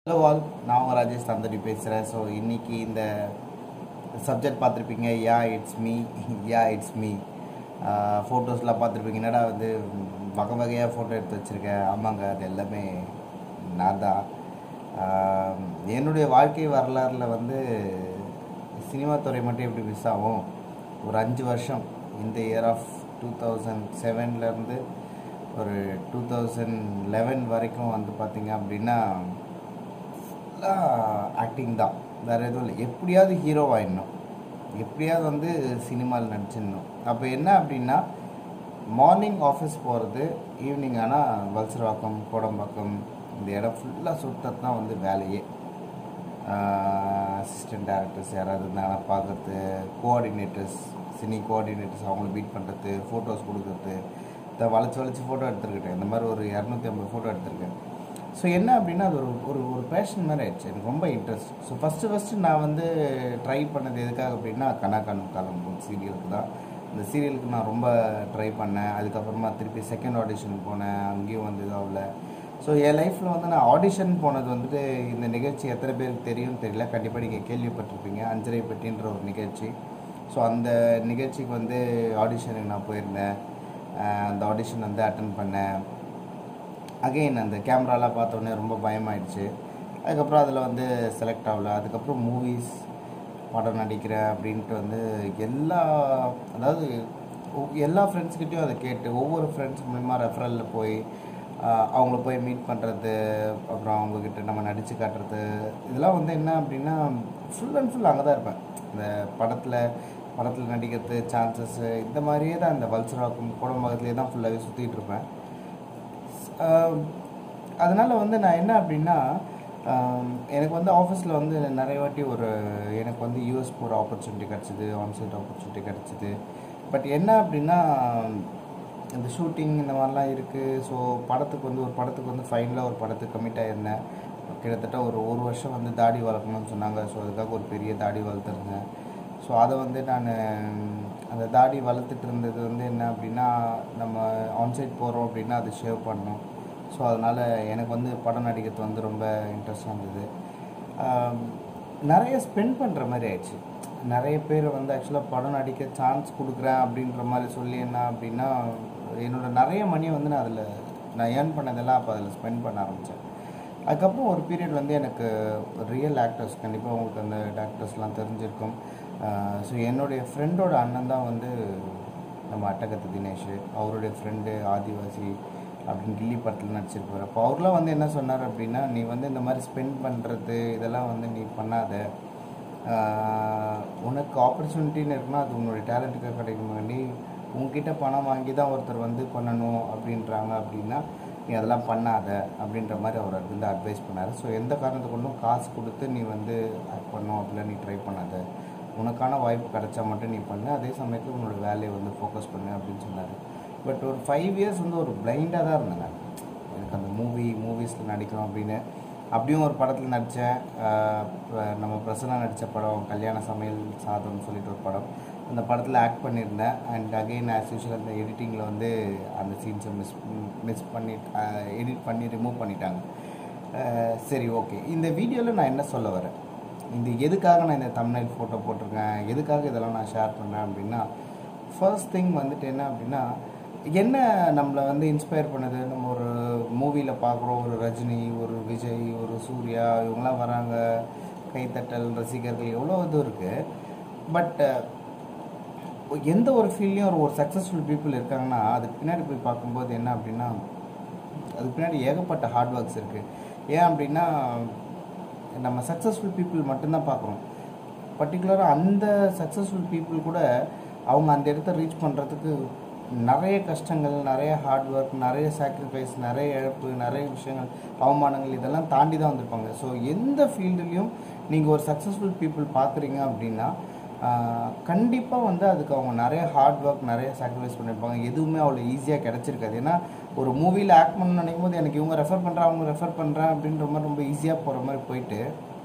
Hello all நான் உங்கள் ராஜேஷ் தந்தடி பேசுகிறேன் ஸோ இன்னைக்கு இந்த சப்ஜெக்ட் பார்த்துருப்பீங்க ya it's me ya it's me ஃபோட்டோஸ்லாம் பார்த்துருப்பீங்க என்னடா வந்து வகை வகையாக ஃபோட்டோ எடுத்து வச்சுருக்கேன் ஆமாங்க அது எல்லாமே நான் தான் ஆஹ், என்னுடைய வாழ்க்கை வரலாறில் வந்து சினிமா துறை மட்டும் எப்படி மிஸ் ஆகும் ஒரு அஞ்சு வருஷம் இந்த இயர் ஆஃப் டூ தௌசண்ட் செவன்லேருந்து ஒரு டூ தௌசண்ட் லெவன் வரைக்கும் வந்து பார்த்தீங்க அப்படின்னா ஆக்டிங் தான் வேறு எதுவும் இல்லை எப்படியாவது ஹீரோ ஆயிடணும் எப்படியாவது வந்து சினிமாவில் நடிச்சிடணும் அப்போ என்ன அப்படின்னா மார்னிங் ஆஃபீஸ் போகிறது ஈவினிங் ஆனால் வல்சரவாக்கம் கோடம்பாக்கம் இந்த இடம் ஃபுல்லாக சுற்றுறது தான் வந்து வேலையே அசிஸ்டன்ட் டேரக்டர்ஸ் யாராவது இருந்தாங்கன்னா பார்க்கறது கோஆர்டினேட்டர்ஸ் சினி கோஆர்டினேட்டர்ஸ் அவங்கள மீட் பண்ணுறது ஃபோட்டோஸ் கொடுக்கறது இந்த வளைச்சி வளைச்சி ஃபோட்டோ எடுத்துருக்கேன் இந்த மாதிரி ஒரு இரநூத்தி ஐம்பது ஃபோட்டோ எடுத்திருக்கேன் ஸோ என்ன அப்படின்னா அது ஒரு ஒரு ஒரு பேஷன் மாதிரி ஆயிடுச்சு எனக்கு ரொம்ப இன்ட்ரெஸ்ட் ஸோ ஃபஸ்ட்டு ஃபஸ்ட்டு நான் வந்து ட்ரை பண்ணது எதுக்காக அப்படின்னா கனா காணும் காலம் சீரியலுக்கு தான் இந்த சீரியலுக்கு நான் ரொம்ப ட்ரை பண்ணேன் அதுக்கப்புறமா திருப்பி செகண்ட் ஆடிஷன் போனேன் அங்கேயும் வந்து இதாகல ஸோ என் லைஃப்பில் வந்து நான் ஆடிஷன் போனது வந்துட்டு இந்த நிகழ்ச்சி எத்தனை பேருக்கு தெரியும்னு தெரியல கண்டிப்பாக நீங்கள் கேள்விப்பட்டிருப்பீங்க அஞ்சரை பெட்டின்ற ஒரு நிகழ்ச்சி ஸோ அந்த நிகழ்ச்சிக்கு வந்து ஆடிஷனுக்கு நான் போயிருந்தேன் அஹ் அந்த ஆடிஷன் வந்து அட்டன் பண்ணேன் அகைன் அந்த கேமராலாம் பார்த்தோன்னே ரொம்ப பயமாயிடுச்சு அதுக்கப்புறம் அதில் வந்து செலக்ட் ஆகல அதுக்கப்புறம் மூவிஸ் படம் நடிக்கிறேன் அப்படின்ட்டு வந்து எல்லா அதாவது ஒ- எல்லா ஃப்ரெண்ட்ஸ்கிட்டையும் அதை கேட்டு ஒவ்வொரு ஃப்ரெண்ட்ஸ் மூலிமா ரெஃபரலில் போய் ஆஹ், அவங்கள போய் மீட் பண்ணுறது அப்புறம் அவங்கக்கிட்ட நம்ம நடித்து காட்டுறது இதெல்லாம் வந்து என்ன அப்படின்னா ஃபுல் அண்ட் ஃபுல் அங்கே தான் இருப்பேன் இந்த படத்தில் படத்தில் நடிக்கிறது சான்சஸ்ஸு இந்த மாதிரியே தான் இந்த வல்சராக்கும் குடம்பகத்துலேயே தான் ஃபுல்லாகவே சுற்றிட்டு இருப்பேன் ஆஹ் அதனால வந்து நான் என்ன அப்படின்னா ஆஹ் எனக்கு வந்து ஆஃபீஸில் வந்து நிறைய வாட்டி ஒரு எனக்கு வந்து யூஎஸ் போகிற ஆப்பர்ச்சுனிட்டி கிடச்சிது ஆன்சைட் ஆப்பர்ச்சுனிட்டி கிடச்சிது பட் என்ன அப்படின்னா இந்த ஷூட்டிங் இந்த மாதிரிலாம் இருக்குது ஸோ படத்துக்கு வந்து ஒரு படத்துக்கு வந்து ஃபைனலாக ஒரு படத்துக்கு கமிட் ஆகிருந்தேன் கிட்டத்தட்ட ஒரு ஒரு வருஷம் வந்து தாடி வளர்க்கணும்னு சொன்னாங்க ஸோ அதுக்காக ஒரு பெரிய தாடி வளர்த்துருந்தேன் ஸோ அதை வந்து நான் அந்த தாடி வளர்த்துட்டு இருந்தது வந்து என்ன அப்படின்னா நம்ம ஆன்சைட் போகிறோம் அப்படின்னா அதை ஷேவ் பண்ணணும் ஸோ அதனால் எனக்கு வந்து படம் நடிக்கிறது வந்து ரொம்ப இன்ட்ரெஸ்டாக இருந்தது ஆம், நிறைய ஸ்பெண்ட் பண்ணுற மாதிரி ஆயிடுச்சு நிறைய பேர் வந்து ஆக்சுவலாக படம் நடிக்க சான்ஸ் கொடுக்குறேன் அப்படின்ற மாதிரி சொல்லி என்ன அப்படின்னா என்னோட நிறைய மணியை வந்து நான் அதில் நான் ஏர்ன் பண்ணதெல்லாம் அப்போ அதில் ஸ்பெண்ட் பண்ண ஆரம்பித்தேன் அதுக்கப்புறம் ஒரு பீரியட் வந்து எனக்கு ரியல் ஆக்டர்ஸ் கண்டிப்பாக உங்களுக்கு அந்த டாக்டர்ஸ்லாம் தெரிஞ்சிருக்கும் ஸோ என்னுடைய ஃப்ரெண்டோட அண்ணன் தான் வந்து நம்ம அட்டகத்து தினேஷ் அவருடைய ஃப்ரெண்டு ஆதிவாசி அப்படின்னு கில்லி படத்தில் நடிச்சிருப்பார் அப்போ அவர்லாம் வந்து என்ன சொன்னார் அப்படின்னா நீ வந்து இந்த மாதிரி ஸ்பெண்ட் பண்ணுறது இதெல்லாம் வந்து நீ பண்ணாத ஆஹ் உனக்கு ஆப்பர்ச்சுனிட்டின்னு இருக்குன்னா அது உன்னுடைய டேலண்ட்டுக்கு கிடைக்கும் வேண்டி உங்ககிட்ட பணம் வாங்கி தான் ஒருத்தர் வந்து பண்ணணும் அப்படின்றாங்க அப்படின்னா நீ அதெல்லாம் பண்ணாத அப்படின்ற மாதிரி அவர் வந்து அட்வைஸ் பண்ணார் ஸோ எந்த காரணத்தை கொண்டும் காசு கொடுத்து நீ வந்து ஆக்ட் பண்ணும் அப்படிலாம் நீ ட்ரை பண்ணாத உனக்கான வாய்ப்பு கிடைச்சா மட்டும் நீ பண்ணு அதே சமயத்தில் உன்னோட வேலையை வந்து ஃபோக்கஸ் பண்ணு அப்படின்னு சொன்னார் பட் ஒரு ஃபைவ் இயர்ஸ் வந்து ஒரு பிளைண்டாக தான் இருந்தேன் நான். எனக்கு அந்த மூவி மூவிஸில் நடிக்கணும் அப்படின்னு அப்படியும் ஒரு படத்தில் நடித்தேன் நம்ம பிரசன்னா நடித்த படம் கல்யாண சமையல் சாதம்னு சொல்லிட்டு ஒரு படம் அந்த படத்தில் ஆக்ட் பண்ணியிருந்தேன் அண்ட் அகெயின் ஆஸ் யூஷுவல் அந்த எடிட்டிங்கில் வந்து அந்த சீன்ஸை மிஸ் மிஸ் பண்ணி எடிட் பண்ணி ரிமூவ் பண்ணிட்டாங்க அஹ் சரி ஓகே இந்த வீடியோவில் நான் என்ன சொல்ல வரேன் இந்த எதுக்காக நான் இந்த தமிழ் ஃபோட்டோ போட்டிருக்கேன் எதுக்காக இதெல்லாம் நான் ஷேர் பண்ணுறேன் அப்படின்னா ஃபர்ஸ்ட் திங் வந்துட்டு என்ன அப்படின்னா என்ன நம்மளை வந்து இன்ஸ்பயர் பண்ணுது நம்ம ஒரு மூவியில் பார்க்குறோம் ஒரு ரஜினி ஒரு விஜய் ஒரு சூர்யா இவங்கெல்லாம் வராங்க கைத்தட்டல் ரசிகர்கள் எவ்வளோ இது இருக்குது பட் எந்த ஒரு ஃபீல்ட்லையும் ஒரு ஒரு சக்ஸஸ்ஃபுல் பீப்புள் இருக்காங்கன்னா அதுக்கு பின்னாடி போய் பார்க்கும்போது என்ன அப்படின்னா அதுக்கு பின்னாடி ஏகப்பட்ட ஹார்ட் ஒர்க்ஸ் இருக்குது ஏன் அப்படின்னா நம்ம சக்ஸஸ்ஃபுல் பீப்புள் மட்டும்தான் பார்க்குறோம் பர்டிகுலராக அந்த சக்ஸஸ்ஃபுல் பீப்புள் கூட அவங்க அந்த இடத்த ரீச் பண்ணுறதுக்கு நிறைய கஷ்டங்கள் நிறைய ஹார்ட் ஒர்க் நிறைய சாக்ரிஃபைஸ் நிறைய இழப்பு நிறைய விஷயங்கள் அவமானங்கள் இதெல்லாம் தாண்டி தான் வந்திருப்பாங்க ஸோ எந்த ஃபீல்டுலேயும் நீங்கள் ஒரு சக்ஸஸ்ஃபுல் பீப்புள் பார்க்குறீங்க அப்படின்னா கண்டிப்பாக வந்து அதுக்கு அவங்க நிறைய ஹார்ட் ஒர்க் நிறைய சாக்ரிஃபைஸ் பண்ணியிருப்பாங்க எதுவுமே அவ்வளோ ஈஸியாக கிடச்சிருக்காது ஏன்னா ஒரு மூவியில் ஆக்ட் பண்ணணும்னு நினைக்கும் போது எனக்கு இவங்க ரெஃபர் பண்ணுறேன் அவங்க ரெஃபர் பண்ணுறேன் அப்படின்ற மாதிரி ரொம்ப ஈஸியாக போகிற மாதிரி போயிட்டு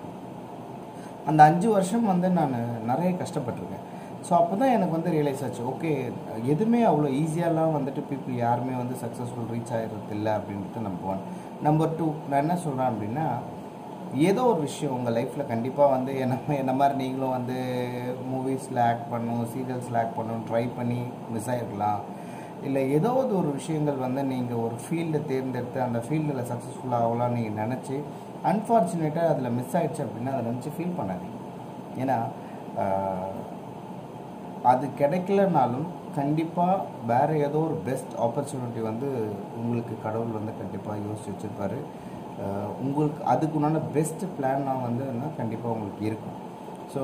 அந்த அஞ்சு வருஷம் வந்து நான் நிறைய கஷ்டப்பட்டிருக்கேன் ஸோ அப்போ தான் எனக்கு வந்து ரியலைஸ் ஆச்சு ஓகே எதுவுமே அவ்வளோ ஈஸியாலாம் வந்துட்டு பீப்புள் யாருமே வந்து சக்ஸஸ்ஃபுல் ரீச் ஆகிறது இல்லை அப்படின்ட்டு நம்பர் ஒன் நம்பர் டூ நான் என்ன சொல்கிறேன் அப்படின்னா ஏதோ ஒரு விஷயம் உங்கள் லைஃப்பில் கண்டிப்பாக வந்து என்ன என்ன மாதிரி நீங்களும் வந்து மூவிஸில் ஆக்ட் பண்ணணும் சீரியல்ஸில் ஆக்ட் பண்ணணும் ட்ரை பண்ணி மிஸ் ஆகிருக்கலாம் இல்லை ஏதாவது ஒரு விஷயங்கள் வந்து நீங்கள் ஒரு ஃபீல்டை தேர்ந்தெடுத்து அந்த ஃபீல்டில் சக்ஸஸ்ஃபுல்லாக ஆகலாம்னு நீங்கள் நினச்சி அன்ஃபார்ச்சுனேட்டாக அதில் மிஸ் ஆயிடுச்சு அப்படின்னா அதை நினச்சி ஃபீல் பண்ணாதீங்க ஏன்னா ஆஹ், அது கிடைக்கலனாலும் கண்டிப்பாக வேறு ஏதோ ஒரு பெஸ்ட் ஆப்பர்ச்சுனிட்டி வந்து உங்களுக்கு கடவுள் வந்து கண்டிப்பாக யோசிச்சு வச்சுருப்பாரு அஹ் உங்களுக்கு அதுக்கு உண்டான பெஸ்ட் பிளான்னாக வந்து கண்டிப்பாக உங்களுக்கு இருக்கும் ஸோ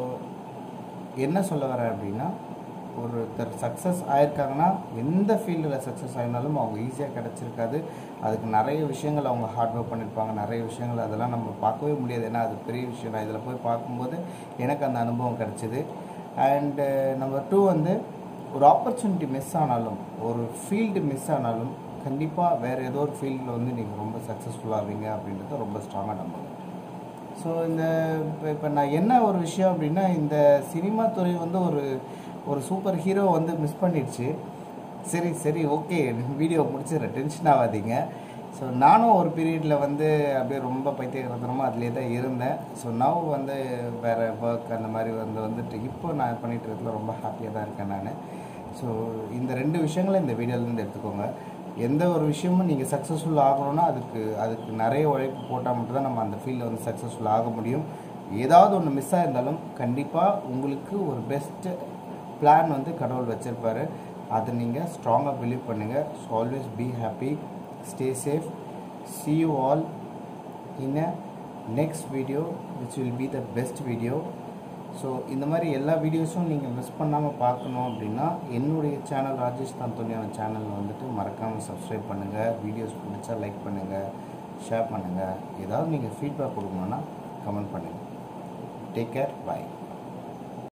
என்ன சொல்ல வரேன் அப்படின்னா ஒருத்தர் சக்ஸஸ் ஆயிருக்காங்கன்னா எந்த ஃபீல்டில் சக்ஸஸ் ஆயிருந்தாலும் அவங்க ஈஸியாக கிடச்சிருக்காது அதுக்கு நிறைய விஷயங்கள் அவங்க ஹார்ட் ஒர்க் பண்ணியிருப்பாங்க நிறைய விஷயங்கள் அதெல்லாம் நம்ம பார்க்கவே முடியாது ஏன்னா அது பெரிய விஷயம் நான் இதில் போய் பார்க்கும்போது எனக்கு அந்த அனுபவம் கிடச்சிது அண்டு நம்பர் டூ வந்து ஒரு ஆப்பர்ச்சுனிட்டி மிஸ் ஆனாலும் ஒரு ஃபீல்டு மிஸ் ஆனாலும் கண்டிப்பாக வேறு ஏதோ ஒரு ஃபீல்டில் வந்து நீங்கள் ரொம்ப சக்ஸஸ்ஃபுல்லாவீங்க அப்படின்றத ரொம்ப ஸ்ட்ராங்காக நம்புங்க ஸோ இந்த இப்போ இப்போ நான் என்ன ஒரு விஷயம் அப்படின்னா இந்த சினிமா துறை வந்து ஒரு ஒரு சூப்பர் ஹீரோ வந்து மிஸ் பண்ணிடுச்சு சரி சரி ஓகே வீடியோ முடிச்சிடுறேன் டென்ஷன் ஆகாதீங்க ஸோ நானும் ஒரு பீரியடில் வந்து அப்படியே ரொம்ப பைத்தியகரத்தனமாக அதிலே தான் இருந்தேன் ஸோ நவ் வந்து வேறு ஒர்க் அந்த மாதிரி வந்து வந்துட்டு இப்போ நான் பண்ணிட்டு இருக்கிறதுல ரொம்ப ஹாப்பியாக தான் இருக்கேன் நான் ஸோ இந்த ரெண்டு விஷயங்களை இந்த வீடியோலேருந்து எடுத்துக்கோங்க எந்த ஒரு விஷயமும் நீங்கள் சக்ஸஸ்ஃபுல் ஆகணும்னா அதுக்கு அதுக்கு நிறைய உழைப்பு போட்டால் மட்டும்தான் நம்ம அந்த ஃபீல்டில் வந்து சக்ஸஸ்ஃபுல் ஆக முடியும் ஏதாவது ஒன்று மிஸ் ஆயிருந்தாலும் கண்டிப்பாக உங்களுக்கு ஒரு பெஸ்ட்டு பிளான் வந்து கடவுள் வச்சுருப்பாரு அதை நீங்கள் ஸ்ட்ராங்காக பிலீவ் பண்ணுங்கள் so always be happy stay safe see you all in a next video which will be the best video so இந்த மாதிரி எல்லா வீடியோஸும் நீங்கள் மிஸ் பண்ணாமல் பார்க்கணும் அப்படின்னா என்னுடைய சேனல் ராஜேஷ் தந்தோனியான சேனல் வந்துட்டு மறக்காமல் சப்ஸ்கிரைப் பண்ணுங்கள் வீடியோஸ் பிடிச்சா லைக் பண்ணுங்கள் ஷேர் பண்ணுங்கள் ஏதாவது நீங்கள் ஃபீட்பேக் கொடுக்கணுன்னா கமெண்ட் பண்ணுங்கள் டேக் கேர் பாய்